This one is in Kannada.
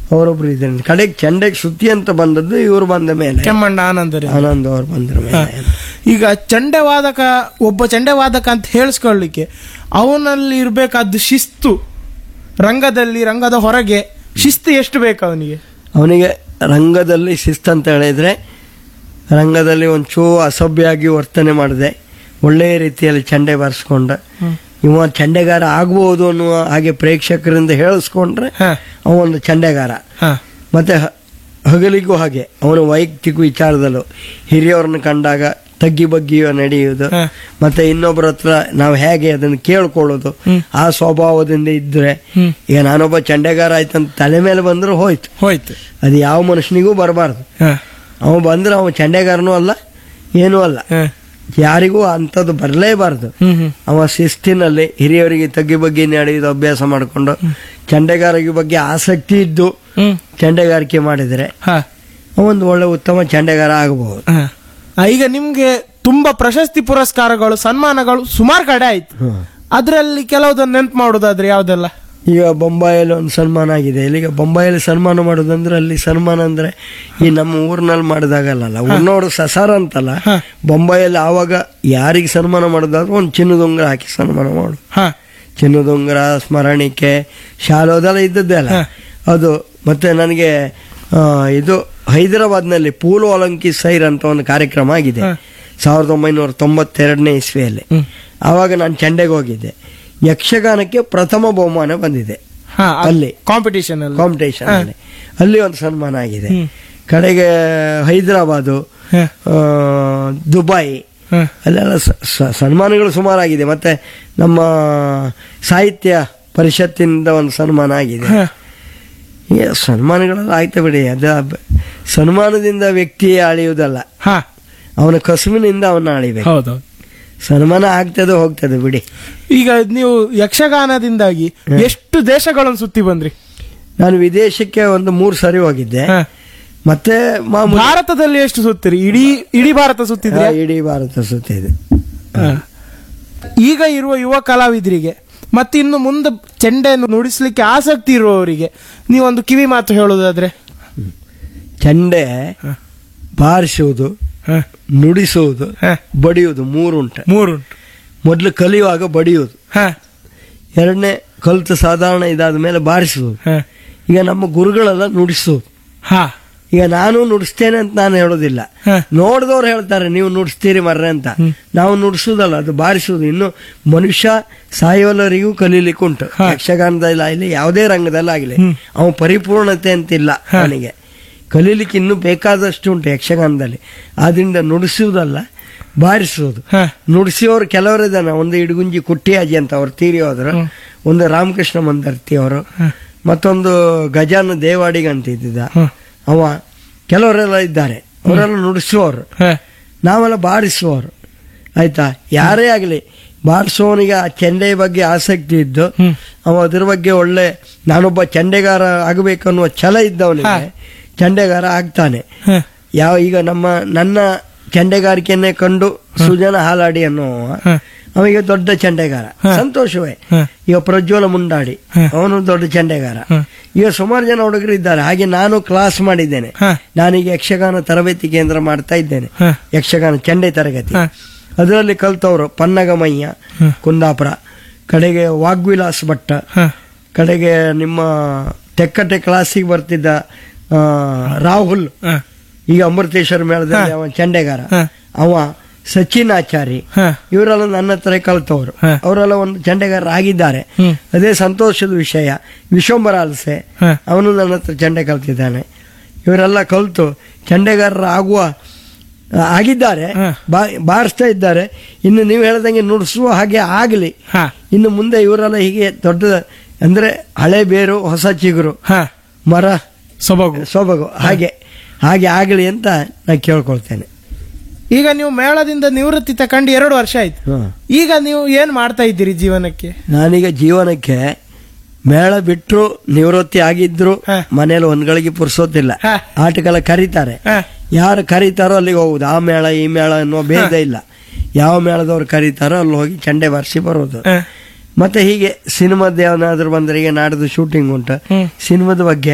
ಅವರೊಬ್ರು ಇದ್ದಾರೆ ಕಡೆಗೆ ಚಂಡೆಗೆ ಸುತ್ತಿ ಅಂತ ಬಂದದ್ದು ಇವರು ಬಂದ ಮೇಲೆ ಕೆಮ್ಮಣ್ಣ ಆನಂದರಿ ಆನಂದ್ ಅವ್ರು ಬಂದ್ರ ಮೇಲೆ ಈಗ ಚಂಡೆವಾದಕ ಒಬ್ಬ ಚಂಡೆವಾದಕ ಅಂತ ಹೇಳಿಸ್ಕೊಳ್ಳಿಕ್ಕೆ ಅವನಲ್ಲಿ ಇರಬೇಕಾದ ಶಿಸ್ತು ರಂಗದಲ್ಲಿ ರಂಗದ ಹೊರಗೆ ಶಿಸ್ತು ಎಷ್ಟು ಬೇಕು ಅವನಿಗೆ ಅವನಿಗೆ ರಂಗದಲ್ಲಿ ಶಿಸ್ತಂತ ಹೇಳಿದ್ರೆ ರಂಗದಲ್ಲಿ ಒಂಚೂ ಅಸಭ್ಯವಾಗಿ ವರ್ತನೆ ಮಾಡಿದೆ ಒಳ್ಳೆಯ ರೀತಿಯಲ್ಲಿ ಚಂಡೆ ಬಾರಿಸ್ಕೊಂಡ ಇವ ಚಂಡೆಗಾರ ಆಗ್ಬೋದು ಅನ್ನುವ ಹಾಗೆ ಪ್ರೇಕ್ಷಕರಿಂದ ಹೇಳಿಸ್ಕೊಂಡ್ರೆ ಹ, ಅವ ಒಂದು ಚಂಡೆಗಾರ ಹ, ಮತ್ತೆ ಹ- ಹಗಲಿಗೂ ಹಾಗೆ ಅವನ ವೈಯಕ್ತಿಕ ವಿಚಾರದಲ್ಲೂ ಹಿರಿಯವ್ರನ್ನ ಕಂಡಾಗ ತಗ್ಗಿ ಬಗ್ಗಿಯೋ ನಡೆಯುವುದು ಹ. ಮತ್ತೆ ಇನ್ನೊಬ್ಬರ ಹತ್ರ ನಾವು ಹೇಗೆ ಅದನ್ನು ಕೇಳ್ಕೊಳ್ಳೋದು ಹ್ಮ್. ಆ ಸ್ವಭಾವದಿಂದ ಇದ್ರೆ ಹ್ಮ್. ಈಗ ನಾನೊಬ್ಬ ಚಂಡೆಗಾರ ಆಯ್ತಂತ ತಲೆ ಮೇಲೆ ಬಂದ್ರೆ ಹೋಯ್ತು ಹೋಯ್ತು ಅದು ಯಾವ ಮನುಷ್ಯನಿಗೂ ಬರಬಾರ್ದು ಹ, ಅವ ಬಂದ್ರೆ ಅವ ಚಂಡೆಗಾರನೂ ಅಲ್ಲ ಏನೂ ಅಲ್ಲ ಹ, ಯಾರಿಗೂ ಅಂಥದ್ದು ಬರಲೇಬಾರ್ದು ಹ್ಮ್ ಹ್ಮ್ ಅವ ಶಿಸ್ತಿನಲ್ಲಿ ಹಿರಿಯವರಿಗೆ ತಗ್ಗಿ ಬಗ್ಗೆ ನಡೆಯೋದು ಅಭ್ಯಾಸ ಮಾಡಿಕೊಂಡು ಚಂಡೆಗಾರಿಕೆ ಬಗ್ಗೆ ಆಸಕ್ತಿ ಇದ್ದು ಹ್ಮ್ ಚಂಡೆಗಾರಿಕೆ ಮಾಡಿದರೆ ಹ, ಒಂದು ಒಳ್ಳೆ ಉತ್ತಮ ಚಂಡೆಗಾರ ಆಗಬಹುದು ಹ. ಆ, ಈಗ ನಿಮ್ಗೆ ತುಂಬಾ ಪ್ರಶಸ್ತಿ ಪುರಸ್ಕಾರಗಳು ಸನ್ಮಾನಗಳು ಸುಮಾರು ಕಡೆ ಆಯ್ತು ಅದ್ರಲ್ಲಿ ಕೆಲವುದನ್ನು ನೆನ್ಪು ಮಾಡೋದಾದ್ರೆ ಯಾವ್ದೆಲ್ಲ ಈಗ ಬೊಂಬಾಯಲ್ಲಿ ಒಂದು ಸನ್ಮಾನ ಆಗಿದೆ ಇಲ್ಲಿಗ ಬೊಂಬಾಯಲ್ಲಿ ಸನ್ಮಾನ ಮಾಡೋದಂದ್ರೆ ಅಲ್ಲಿ ಸನ್ಮಾನ ಅಂದ್ರೆ ಈ ನಮ್ಮ ಊರಿನಲ್ಲಿ ಮಾಡಿದಾಗಲ್ಲ ಊರ್ನವರು ಸಸಾರ ಅಂತಲ್ಲ ಹ. ಬೊಂಬಾಯಲ್ಲಿ ಆವಾಗ ಯಾರಿಗೆ ಸನ್ಮಾನ ಮಾಡೋದಾದ್ರೆ ಒಂದು ಚಿನ್ನದ ಉಂಗುರ ಹಾಕಿ ಸನ್ಮಾನ ಮಾಡು ಹ ಚಿನ್ನದ ಉಂಗುರ ಸ್ಮರಣಿಕೆ ಶಾಲು ಅದೆಲ್ಲ ಇದ್ದದ್ದೇ ಅಲ್ಲ ಹ. ಅದು ಮತ್ತೆ ನನಗೆ ಆ, ಇದು ಹೈದರಾಬಾದ್ನಲ್ಲಿ ಪೂಲು ಒಲಂಕಿ ಸೈರ್ ಅಂತ ಒಂದು ಕಾರ್ಯಕ್ರಮ ಆಗಿದೆ ಹ. ಸಾವಿರದ ಒಂಬೈನೂರ ತೊಂಬತ್ತೆರಡನೇ ಇಸ್ವಿಯಲ್ಲಿ ಹ್ಮ್. ಆವಾಗ ನಾನು ಚಂಡೆಗೆ ಹೋಗಿದ್ದೆ ಯಕ್ಷಗಾನಕ್ಕೆ ಪ್ರಥಮ ಬಹುಮಾನ ಬಂದಿದೆ ಹ ಅಲ್ಲಿ. ಕಾಂಪಿಟಿಷನ್ ಅಲ್ಲಿ ಕಾಂಪಿಟೇಷನ್ ಅಲ್ಲಿ ಅಲ್ಲಿ ಒಂದು ಸನ್ಮಾನ ಆಗಿದೆ ಹ್ಮ್. ಕಡೆಗೆ ಹೈದರಾಬಾದು ಹ, ಆ, ದುಬೈ ಹ, ಅಲ್ಲೆಲ್ಲ ಸ- ಸ- ಸನ್ಮಾನಗಳು ಸುಮಾರಾಗಿದೆ ಮತ್ತೆ ನಮ್ಮ ಸಾಹಿತ್ಯ ಪರಿಷತ್ತಿನಿಂದ ಒಂದು ಸನ್ಮಾನ ಆಗಿದೆ ಹ. ಈ ಸನ್ಮಾನಗಳೆಲ್ಲ ಆಯ್ತು ಬಿಡಿ ಅದು ಬ- ಸನ್ಮಾನದಿಂದ ವ್ಯಕ್ತಿ ಅಳಿಯುವುದಲ್ಲ ಹ ಅವನ ಕಸುವಿನಿಂದ ಅವನ್ನ ಅಳಿಬೇಕು ಹೌದೌದು ಸನ್ಮಾನ ಆಗ್ತದೆ ಹೋಗ್ತದೆ ಬಿಡಿ ಈಗ ನೀವು ಯಕ್ಷಗಾನದಿಂದಾಗಿ ಎಷ್ಟು ದೇಶಗಳನ್ನು ಸುತ್ತಿ ಬಂದ್ರಿ ನಾನು ವಿದೇಶಕ್ಕೆ ಒಂದು ಮೂರು ಸರಿ ಹೋಗಿದ್ದೆ ಹ. ಮತ್ತೆ ಮಾಮೂಲಿ ಭಾರತದಲ್ಲಿ ಎಷ್ಟು ಸುತ್ತಿರಿ ಇಡೀ ಇಡೀ ಭಾರತ ಸುತ್ತಿದ್ರಿ ಹಾ, ಇಡೀ ಭಾರತ ಸುತ್ತಿದೆ ಈಗ ಇರುವ ಯುವ ಕಲಾವಿದರಿಗೆ ಮತ್ತೆ ಇನ್ನು ಮುಂದೆ ಚೆಂಡೆಯನ್ನು ನುಡಿಸ್ಲಿಕ್ಕೆ ಆಸಕ್ತಿ ಇರುವವರಿಗೆ ನೀವೊಂದು ಕಿವಿ ಮಾತು ಹೇಳೋದಾದ್ರೆ ಚಂಡೆ ಹ. ಬಾರಿಸುವುದು ಹ, ನುಡಿಸುವುದು ಹ. ಬಡಿಯುವುದು ಮೂರುಂಟು ಮೂರುಂಟು ಮೊದಲು ಕಲಿಯುವಾಗ ಬಡಿಯುವುದು ಹ, ಎರಡನೇ ಕಲಿತು ಸಾಧಾರಣ ಇದಾದ ಮೇಲೆ ಬಾರಿಸುವುದು ಹ, ಈಗ ನಮ್ಮ ಗುರುಗಳೆಲ್ಲ ನುಡಿಸುವುದು ಹ, ಈಗ ನಾನು ನುಡಿಸ್ತೇನೆ ಅಂತ ನಾನು ಹೇಳೋದಿಲ್ಲ ಹ. ನೋಡಿದವ್ರು ಹೇಳ್ತಾರೆ ನೀವು ನುಡಿಸ್ತೀರಿ ಮರ್ರೆ ಅಂತ ನಾವು ನುಡಿಸುವುದಲ್ಲ ಅದು ಬಾರಿಸುವುದು ಇನ್ನು ಮನುಷ್ಯ ಸಾಯೋಲರಿಗೂ ಕಲೀಲಿಕ್ಕೆ ಉಂಟು ಯಕ್ಷಗಾನದಲ್ಲಿ ಆಗಲಿ ಯಾವುದೇ ರಂಗದಲ್ಲಿ ಆಗಲಿ ಅವನು ಪರಿಪೂರ್ಣತೆ ಅಂತಿಲ್ಲ ಅವನಿಗೆ ಕಲೀಲಿಕ್ಕೆ ಇನ್ನೂ ಬೇಕಾದಷ್ಟು ಉಂಟು ಯಕ್ಷಗಾನದಲ್ಲಿ ಆದ್ರಿಂದ ನುಡಿಸುವುದಲ್ಲ ಬಾರಿಸುವುದು ಹ. ನುಡಿಸಿಯವರು ಕೆಲವರಿದ್ದಾನೆ ಒಂದು ಇಡಗುಂಜಿ ಕುಟ್ಟಿಯಾಜಿ ಅಂತ ಅವ್ರು ತೀರಿ ಹೋದ್ರು ಒಂದು ರಾಮಕೃಷ್ಣ ಮಂದರ್ತಿ ಅವರು ಮತ್ತೊಂದು ಗಜಾನ ದೇವಾಡಿಗ ಅಂತ ಇದ್ದಿದ್ದ ಹ. ಅವ ಕೆಲವರೆಲ್ಲ ಇದ್ದಾರೆ ಅವರೆಲ್ಲ ನುಡಿಸುವವರು ಹ, ನಾವೆಲ್ಲ ಬಾರಿಸುವವರು ಆಯ್ತಾ ಯಾರೇ ಆಗಲಿ ಬಾರಿಸುವವನಿಗೆ ಆ ಚೆಂಡೆಯ ಬಗ್ಗೆ ಆಸಕ್ತಿ ಇದ್ದು ಹ್ಮ್. ಅವ ಅದ್ರ ಬಗ್ಗೆ ಒಳ್ಳೆ ನಾನೊಬ್ಬ ಚೆಂಡೆಗಾರ ಆಗಬೇಕನ್ನುವ ಛಲ ಇದ್ದವನಿಗೆ ಚೆಂಡೆಗಾರ ಆಗ್ತಾನೆ ಹ, ಯಾವ ಈಗ ನಮ್ಮ ನನ್ನ ಚೆಂಡೆಗಾರಿಕೆಯನ್ನೇ ಕಂಡು ಸುಜನ ಹಾಲಾಡಿ ಅನ್ನುವ ಹ. ಅವನಿಗೆ ದೊಡ್ಡ ಚೆಂಡೆಗಾರ ಹ. ಸಂತೋಷವೇ ಹ. ಈಗ ಪ್ರಜ್ವಲ ಮುಂಡಾಡಿ ಹ. ಅವನು ದೊಡ್ಡ ಚೆಂಡೆಗಾರ ಹ. ಈಗ ಸುಮಾರು ಜನ ಹುಡುಗರು ಇದ್ದಾರೆ ಹಾಗೆ ನಾನು ಕ್ಲಾಸ್ ಮಾಡಿದ್ದೇನೆ ಹ. ನಾನೀಗ ಯಕ್ಷಗಾನ ತರಬೇತಿ ಕೇಂದ್ರ ಮಾಡ್ತಾ ಇದ್ದೇನೆ ಹ. ಯಕ್ಷಗಾನ ಚೆಂಡೆ ತರಗತಿ ಹ. ಅದರಲ್ಲಿ ಕಲ್ತವರು ಪನ್ನಗಮಯ್ಯ ಹ. ಕುಂದಾಪುರ ಕಡೆಗೆ ವಾಗ್ವಿಲಾಸ್ ಭಟ್ಟ ಹ, ಕಡೆಗೆ ನಿಮ್ಮ ತೆಕ್ಕಟ್ಟೆ ಕ್ಲಾಸಿಗೆ ಬರ್ತಿದ್ದ ಆ, ರಾಹುಲ್ ಹ, ಈಗ ಅಮೃತೇಶ್ವರ ಮೇಳದಲ್ಲಿ ಹ. ಅವ ಚೆಂಡೆಗಾರ ಹ. ಅವ ಸಚಿನ್ ಆಚಾರಿ ಹ, ಇವರೆಲ್ಲ ನನ್ನ ಹತ್ರ ಕಲ್ತವರು ಹ. ಅವರೆಲ್ಲ ಒಂದು ಚೆಂಡೆಗಾರ ಆಗಿದ್ದಾರೆ ಹ್ಮ್. ಅದೇ ಸಂತೋಷದ ವಿಷಯ ವಿಶ್ವಂಬರ ಅಲ್ಸೆ ಹ. ಅವನು ನನ್ನ ಹತ್ರ ಚೆಂಡೆ ಕಲ್ತಿದ್ದಾನೆ ಇವರೆಲ್ಲ ಕಲ್ತು ಚೆಂಡೆಗಾರರ ಆಗುವ ಆ, ಆಗಿದ್ದಾರೆ ಹ. ಬಾ- ಬಾರಿಸ್ತಾ ಇದ್ದಾರೆ ಇನ್ನು ನೀವು ಹೇಳ್ದಂಗೆ ನುಡಿಸುವ ಹಾಗೆ ಆಗಲಿ ಹ, ಇನ್ನು ಮುಂದೆ ಇವರೆಲ್ಲ ಹೀಗೆ ದೊಡ್ಡ ಅಂದ್ರೆ ಹಳೆ ಬೇರು ಹೊಸ ಚಿಗುರು ಹ. ಮರ ಸೊಬಗು ಸೊಬಗು ಹಾಗೆ ಹಾಗೆ ಆಗಲಿ ಅಂತ ನಾನು ಕೇಳ್ಕೊಳ್ತೇನೆ ಈಗ ನೀವು ಮೇಳದಿಂದ ನಿವೃತ್ತಿ ತಕೊಂಡು ಎರಡು ವರ್ಷ ಆಯ್ತು ಹ. ಈಗ ನೀವು ಏನ್ ಮಾಡ್ತಾ ಇದ್ದೀರಿ ಜೀವನಕ್ಕೆ ನಾನೀಗ ಜೀವನಕ್ಕೆ ಮೇಳ ಬಿಟ್ಟರು ನಿವೃತ್ತಿ ಆಗಿದ್ರು ಹ. ಮನೇಲಿ ಒಂದ್ಗಳಿಗೆ ಪುರ್ಸೋತಿಲ್ಲ ಹ. ಆಟಗಳ ಕರೀತಾರೆ ಹ, ಯಾರು ಕರೀತಾರೋ ಅಲ್ಲಿಗೆ ಹೋಗುದು ಆ ಮೇಳ ಈ ಮೇಳ ಅನ್ನೋ ಭೇದ ಇಲ್ಲ ಯಾವ ಮೇಳದವ್ರು ಕರೀತಾರೋ ಅಲ್ಲಿ ಹೋಗಿ ಚಂಡೆ ಬಾರಿಸಿ ಬರೋದು ಹ, ಮತ್ತೆ ಹೀಗೆ ಸಿನಿಮಾದ ಯಾವನಾದ್ರೂ ಬಂದ್ರೆ ಈಗ ನಾಡ್ದು ಶೂಟಿಂಗ್ ಉಂಟು ಹ್ಮ್. ಸಿನಿಮಾದ ಬಗ್ಗೆ